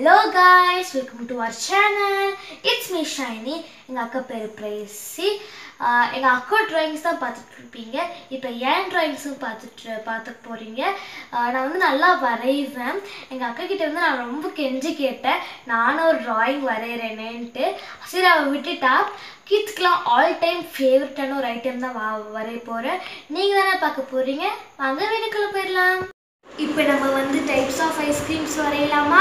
hello guys welcome to our channel it's me Shiny எங்கள் அக்கா பேர் பிரேசி எங்கள் அக்கா ட்ராயிங்ஸ் தான் பார்த்துட்டு இருப்பீங்க இப்போ ஏன் ட்ராயிங்ஸும் பார்த்துட்டு பார்த்து போகிறீங்க நான் வந்து நல்லா வரைவேன் எங்கள் அக்கா கிட்ட வந்து நான் ரொம்ப கெஞ்சி கேட்டேன் நானும் ஒரு ட்ராயிங் வரைகிறேனேன்ட்டு சரி அவள் விட்டுட்டா கிட்ஸ்க்கெலாம் ஆல் டைம் ஃபேவரட்டான ஒரு ஐட்டம் தான் வா வரைய போகிறேன் நீங்கள் தானே பார்க்க போகிறீங்க வாங்க வீட்டுக்குள்ளே போயிடலாம் இப்போ நம்ம வந்து டைப்ஸ் ஆஃப் ஐஸ்கிரீம்ஸ் வரையலாமா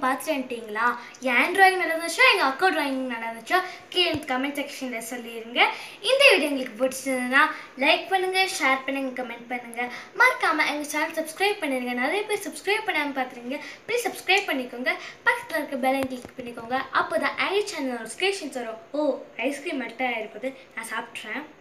பார்த்துட்டீங்களா என் ட்ராயிங் நடந்துச்சா எங்கள் அக்கா ட்ராயிங் நடந்துச்சா கீழே கமெண்ட் செக்ஷனில் சொல்லிடுங்க இந்த வீடியோ உங்களுக்கு பிடிச்சதுன்னா லைக் பண்ணுங்கள் ஷேர் பண்ணுங்கள் கமெண்ட் பண்ணுங்கள் மறக்காமல் எங்கள் சேனல் சப்ஸ்கிரைப் பண்ணிடுங்க நிறைய பேர் சப்ஸ்கிரைப் பண்ணாமல் பார்த்துருங்க ப்ளீஸ் சப்ஸ்கிரைப் பண்ணிக்கோங்க பக்கத்தில் இருக்க பெல் கிளிக் பண்ணிக்கோங்க அப்போ தான் ஐ சேனல் நோட்டிஃபிகேஷன்ஸ் வரும் ஓ ஐஸ்கிரீம் மெல்ட் ஆகிருக்குது நான் சாப்பிட்றேன்